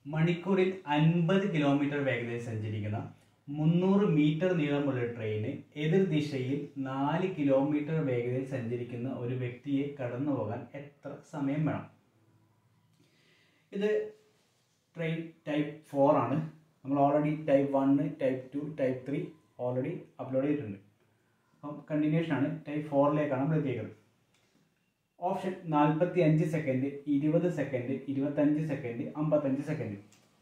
മണിക്കൂറിൽ അൻപത് കിലോമീറ്റർ വേഗതയിൽ സഞ്ചരിക്കുന്ന മുന്നൂറ് മീറ്റർ നീളമുള്ള ട്രെയിന് എതിർ ദിശയിൽ നാല് കിലോമീറ്റർ വേഗതയിൽ സഞ്ചരിക്കുന്ന ഒരു വ്യക്തിയെ കടന്നു പോകാൻ എത്ര സമയം വേണം ഇത് ട്രെയിൻ ടൈപ്പ് ഫോർ ആണ് നമ്മൾ already type one type two type three already upload ചെയ്തിട്ടുണ്ട് അപ്പം കണ്ടിന്യൂഷൻ ആണ് ടൈപ്പ് ഫോറിലേക്കാണ് നമ്മൾ എത്തിയേക്കുന്നത് ഓപ്ഷൻ നാൽപ്പത്തി അഞ്ച് സെക്കൻഡ് ഇരുപത് സെക്കൻഡ് ഇരുപത്തഞ്ച് സെക്കൻഡ് അമ്പത്തഞ്ച് second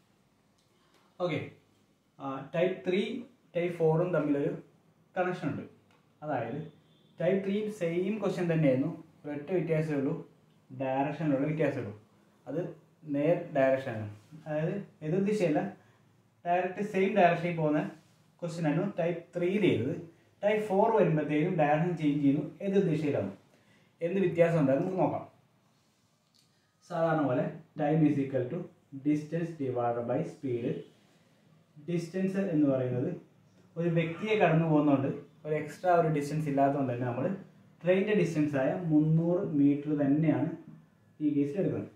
okay type three type ഫോറും തമ്മിലൊരു കണക്ഷൻ ഉണ്ട് അതായത് ടൈപ്പ് ത്രീ സെയിം ക്വസ്റ്റ്യൻ തന്നെയായിരുന്നു ഒരൊറ്റ വ്യത്യാസമേ ഉള്ളൂ ഡയറക്ഷനിലുള്ള വ്യത്യാസമേ ഉള്ളൂ അത് നേർ ഡയറക്ഷനാണ് അതായത് എതിർ ദിശയല്ല ഡയറക്റ്റ് സെയിം ഡയറക്ഷനിൽ പോകുന്ന ക്വസ്റ്റ്യൻ ആയിരുന്നു ടൈപ്പ് ത്രീയിൽ ചെയ്തത് ടൈപ്പ് ഫോർ വരുമ്പോഴത്തേക്കും ഡയറക്ഷൻ ചേഞ്ച് ചെയ്യുന്നു എതിർ ദിശയിലാണ് എന്ത് വ്യത്യാസം ഉണ്ടാകും നമുക്ക് നോക്കാം സാധാരണ പോലെ time is equal to distance divide by speed distance എന്ന് പറയുന്നത് ഒരു വ്യക്തിയെ കടന്നു പോകുന്നതുകൊണ്ട് ഒരു എക്സ്ട്രാ ഒരു ഡിസ്റ്റൻസ് ഇല്ലാത്തതുകൊണ്ട് തന്നെ നമ്മൾ ട്രെയിനിൻ്റെ ഡിസ്റ്റൻസ് ആയ മുന്നൂറ് മീറ്റർ തന്നെയാണ് ഈ കേസിൽ എടുക്കുന്നത്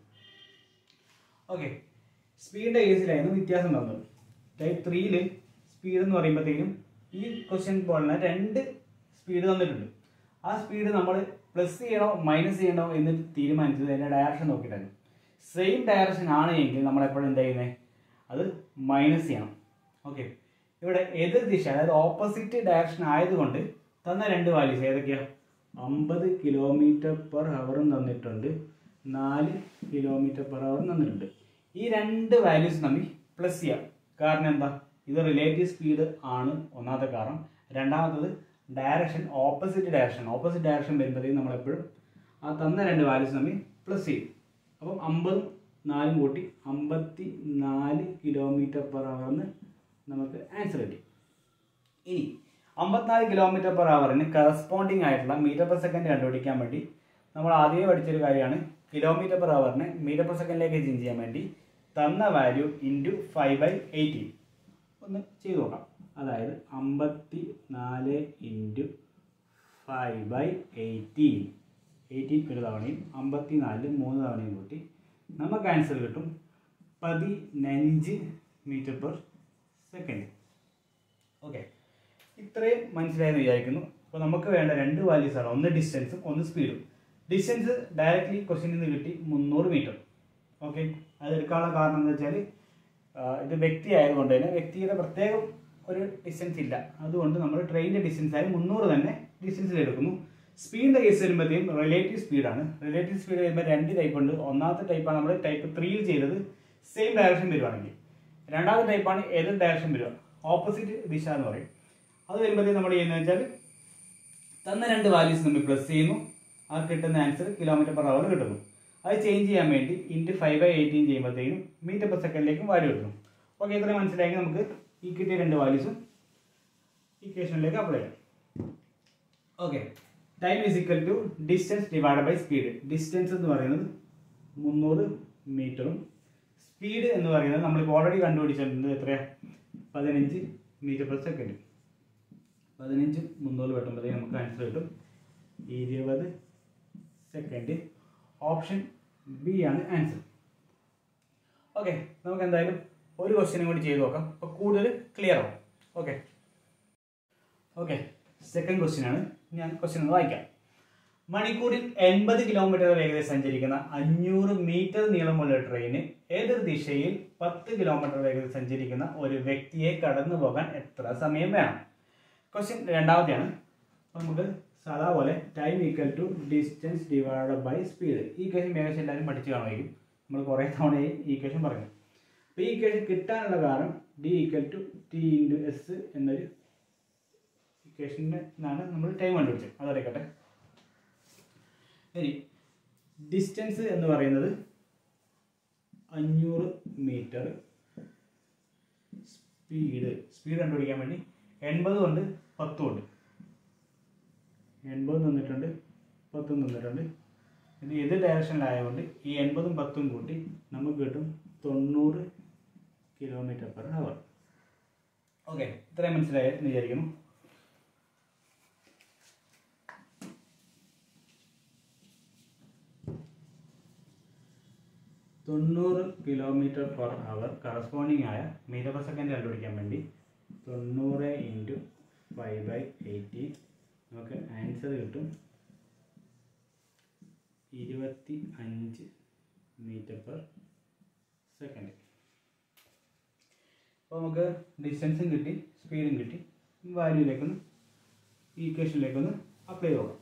ഓക്കെ സ്പീഡിൻ്റെ കേസിലായിരുന്നു വ്യത്യാസം തന്നത് ടൈപ്പ് ത്രീയിൽ സ്പീഡ് എന്ന് പറയുമ്പോഴത്തേക്കും ഈ ക്വസ്റ്റ്യൻ പോലെ രണ്ട് സ്പീഡ് തന്നിട്ടുണ്ട് ആ സ്പീഡ് നമ്മൾ പ്ലസ് ചെയ്യണോ മൈനസ് ചെയ്യണോ എന്ന് തീരുമാനിച്ചത് അതിൻ്റെ ഡയറക്ഷൻ നോക്കിയിട്ടാണ് സെയിം ഡയറക്ഷൻ ആണ് എങ്കിൽ നമ്മൾ എപ്പോഴും എന്താ ചെയ്യുന്നത് അത് മൈനസ് ചെയ്യണം ഓക്കെ ഇവിടെ എതിർ ദിശ അതായത് ഓപ്പോസിറ്റ് ഡയറക്ഷൻ ആയതുകൊണ്ട് തന്ന രണ്ട് വാല്യൂസ് ഏതൊക്കെയാണ് അമ്പത് കിലോമീറ്റർ പെർ ഹവറും തന്നിട്ടുണ്ട് നാല് കിലോമീറ്റർ പെർ ഹവറും തന്നിട്ടുണ്ട് ഈ രണ്ട് വാല്യൂസ് തമ്മിൽ പ്ലസ് ചെയ്യാം കാരണം എന്താ ഇത് റിലേറ്റീവ് സ്പീഡ് ആണ് ഒന്നാമത്തെ കാരണം രണ്ടാമത്തത് direction opposite direction opposite direction വരുമ്പോഴത്തേക്കും നമ്മളെപ്പോഴും ആ തന്ന രണ്ട് വാല്യൂസ് തമ്മിൽ പ്ലസ് ചെയ്യും അപ്പം അമ്പതും നാലും കൂട്ടി അമ്പത്തി നാല് കിലോമീറ്റർ പെർ ഹവറിന് നമുക്ക് ആൻസർ കിട്ടി ഇനി അമ്പത്തിനാല് കിലോമീറ്റർ പെർ ഹവറിന് കറസ്പോണ്ടിങ് ആയിട്ടുള്ള മീറ്റർ പെർ സെക്കൻഡ് കണ്ടുപിടിക്കാൻ വേണ്ടി നമ്മൾ ആദ്യമേ പഠിച്ചൊരു കാര്യമാണ് കിലോമീറ്റർ പെർ ഹവറിനെ മീറ്റർ പെർ സെക്കൻഡിലേക്ക് ചേഞ്ച് ചെയ്യാൻ വേണ്ടി തന്ന value into five by eighteen ഒന്ന് ചെയ്തു നോക്കാം അതായത് അമ്പത്തി നാല് into five by eighteen eighteen ഒരു തവണയും അമ്പത്തി നാലിൽ മൂന്ന് തവണയും കൂട്ടി നമുക്ക് ആൻസർ കിട്ടും പതിനഞ്ച് മീറ്റർ പെർ സെക്കൻഡ് ഓക്കെ ഇത്രയും മനസ്സിലായെന്ന് വിചാരിക്കുന്നു അപ്പോൾ നമുക്ക് വേണ്ട രണ്ട് വാല്യൂസ് ആണ് ഒന്ന് ഡിസ്റ്റൻസും ഒന്ന് സ്പീഡും ഡിസ്റ്റൻസ് ഡയറക്റ്റ്ലി ക്വസ്റ്റിനിൽ നിന്ന് കിട്ടി മുന്നൂറ് മീറ്റർ ഓക്കെ അതെടുക്കാനുള്ള കാരണം എന്ന് വെച്ചാൽ ഇത് വ്യക്തി ആയതുകൊണ്ട് തന്നെ വ്യക്തിയുടെ പ്രത്യേകം ഒരു ഡിസ്റ്റൻസ് ഇല്ല അതുകൊണ്ട് നമ്മൾ ട്രെയിനിൻ്റെ ഡിസ്റ്റൻസ് ആയി മുന്നൂറ് തന്നെ ഡിസ്റ്റൻസിൽ എടുക്കുന്നു സ്പീഡിൻ്റെ കേസ് വരുമ്പോഴത്തേക്കും റിലേറ്റീവ് സ്പീഡാണ് റിലേറ്റീവ് സ്പീഡ് വരുമ്പോൾ രണ്ട് ടൈപ്പ് ഉണ്ട് ഒന്നാമത്തെ ടൈപ്പാണ് നമ്മൾ ടൈപ്പ് ത്രീയിൽ ചെയ്തത് സെയിം ഡയറക്ഷൻ വരുവാണെങ്കിൽ രണ്ടാമത്തെ ടൈപ്പാണ് ഏതൊരു ഡയറക്ഷൻ വരിക ഓപ്പോസിറ്റ് ദിശ എന്ന് പറയും അത് വരുമ്പോഴത്തേക്കും നമ്മൾ ചെയ്യുന്നത് വെച്ചാൽ തന്ന രണ്ട് വാല്യൂസ് നമ്മൾ പ്ലസ് ചെയ്യുന്നു ആ കിട്ടുന്ന ആൻസർ കിലോമീറ്റർ പെർ അവർ കിട്ടുന്നു അത് ചേഞ്ച് ചെയ്യാൻ വേണ്ടി ഇൻറ്റു ഫൈവ് ബൈ എയ്റ്റീൻ ചെയ്യുമ്പോഴത്തേക്കും മീറ്റർ പെർ സെക്കൻഡിലേക്കും വാല്യൂ കിട്ടുന്നു ഓക്കെ ഇത്രയും മനസ്സിലായെങ്കിൽ നമുക്ക് ഈ കിട്ടിയ രണ്ട് വാല്യൂസും ഇക്വേഷനിലേക്ക് അപ്ലൈ ചെയ്യാം okay time is equal to distance divide by speed distance എന്ന് പറയുന്നത് മുന്നൂറ് മീറ്ററും സ്പീഡ് എന്ന് പറയുന്നത് നമ്മളിപ്പോൾ ഓൾറെഡി കണ്ടുപിടിച്ചിട്ടുണ്ട് എത്രയാണ് പതിനഞ്ച് മീറ്റർ പെർ സെക്കൻഡ് പതിനഞ്ച് മുന്നൂറ് വെട്ടുമ്പോഴത്തേക്ക് നമുക്ക് ആൻസർ കിട്ടും ഇരുപത് സെക്കൻഡ് ഓപ്ഷൻ ബി ആണ് ആൻസർ ഓക്കെ നമുക്ക് എന്തായാലും ഒരു ക്വസ്റ്റ്യനും കൂടി ചെയ്ത് നോക്കാം അപ്പോൾ കൂടുതൽ ക്ലിയർ ആവും ഓക്കെ ഓക്കെ സെക്കൻഡ് ക്വസ്റ്റ്യൻ ആണ് ഞാൻ ക്വസ്റ്റ്യൻ ഒന്ന് വായിക്കാം മണിക്കൂറിൽ എൺപത് കിലോമീറ്റർ വേഗതയിൽ സഞ്ചരിക്കുന്ന അഞ്ഞൂറ് മീറ്റർ നീളമുള്ള ട്രെയിന് എതിർ ദിശയിൽ പത്ത് കിലോമീറ്റർ വേഗതയിൽ സഞ്ചരിക്കുന്ന ഒരു വ്യക്തിയെ കടന്നു പോകാൻ എത്ര സമയം വേണം ക്വസ്റ്റ്യൻ രണ്ടാമത്തെയാണ് അപ്പോൾ നമുക്ക് സാധാ പോലെ time equal to distance divide by speed ഈ ക്വസ്റ്റ്യൻ ഏകദേശം എല്ലാവരും പഠിച്ചു കാണുമായിരിക്കും നമ്മൾ കുറേ തവണയായി ഈ ക്വസ്റ്റ്യൻ പറഞ്ഞു അപ്പോൾ ഈ ഇക്വേഷൻ കിട്ടാനുള്ള കാരണം D equal to T into S എന്നൊരു ഇക്വേഷനിൽ നിന്നാണ് നമ്മൾ ടൈം കണ്ടുപിടിച്ചത് അതറിയിക്കട്ടെ ഇനി ഡിസ്റ്റൻസ് എന്ന് പറയുന്നത് അഞ്ഞൂറ് മീറ്റർ സ്പീഡ് സ്പീഡ് കണ്ടുപിടിക്കാൻ വേണ്ടി എൺപത് കൊണ്ട് പത്തും ഉണ്ട് എൺപത് തന്നിട്ടുണ്ട് പത്തും തന്നിട്ടുണ്ട് ഇത് ഏത് ഡയറക്ഷനിലായതുകൊണ്ട് ഈ എൺപതും പത്തും കൂട്ടി നമുക്ക് കിട്ടും തൊണ്ണൂറ് കിലോമീറ്റർ പെർ അവർ ഓക്കെ ഇത്രയും മനസ്സിലായി എന്ന് വിചാരിക്കുന്നു തൊണ്ണൂറ് കിലോമീറ്റർ പെർ അവർ കറസ്പോണ്ടിങ് ആയ മീറ്റർ പെർ സെക്കൻഡ് കണ്ടുപിടിക്കാൻ വേണ്ടി തൊണ്ണൂറ് ഇൻറ്റു ഫൈവ് ബൈ എയ്റ്റീൻ നമുക്ക് ആൻസർ കിട്ടും ഇരുപത്തി അഞ്ച് മീറ്റർ പെർ സെക്കൻഡ് അപ്പോൾ നമുക്ക് ഡിസ്റ്റൻസും കിട്ടി സ്പീഡും കിട്ടി വാല്യൂയിലേക്കൊന്ന് ഈക്വേഷനിലേക്കൊന്ന് അപ്ലൈ ചെയ്തോളാം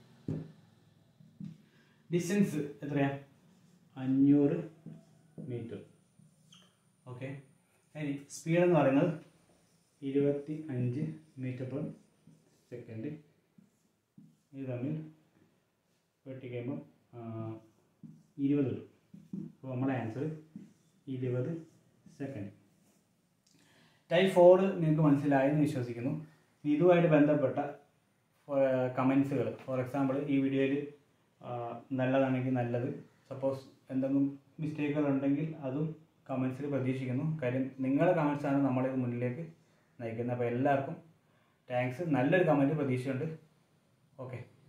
ഡിസ്റ്റൻസ് എത്രയാ അഞ്ഞൂറ് മീറ്റർ ഓക്കെ ഇനി സ്പീഡ് എന്ന് പറയുന്നത് ഇരുപത്തി അഞ്ച് മീറ്റർ പെർ സെക്കൻഡ് ഇത് തമ്മിൽ വെട്ടിക്കഴിയുമ്പം ഇരുപത് കിട്ടും അപ്പോൾ നമ്മുടെ ആൻസർ ഇരുപത് സെക്കൻഡ് ടൈപ്പ് ഫോർ നിങ്ങൾക്ക് മനസ്സിലായെന്ന് വിശ്വസിക്കുന്നു ഇതുമായിട്ട് ബന്ധപ്പെട്ട കമൻസുകൾ ഫോർ എക്സാമ്പിൾ ഈ വീഡിയോയിൽ നല്ലതാണെങ്കിൽ നല്ലത് സപ്പോസ് എന്തെങ്കിലും മിസ്റ്റേക്കുകൾ ഉണ്ടെങ്കിൽ അതും കമൻസിൽ പ്രതീക്ഷിക്കുന്നു കാര്യം നിങ്ങളുടെ കമൻസാണ് നമ്മളെ ഇത് മുന്നിലേക്ക് നയിക്കുന്നത് അപ്പോൾ എല്ലാവർക്കും താങ്ക്സ് നല്ലൊരു കമൻറ്റ് പ്രതീക്ഷയുണ്ട് ഓക്കെ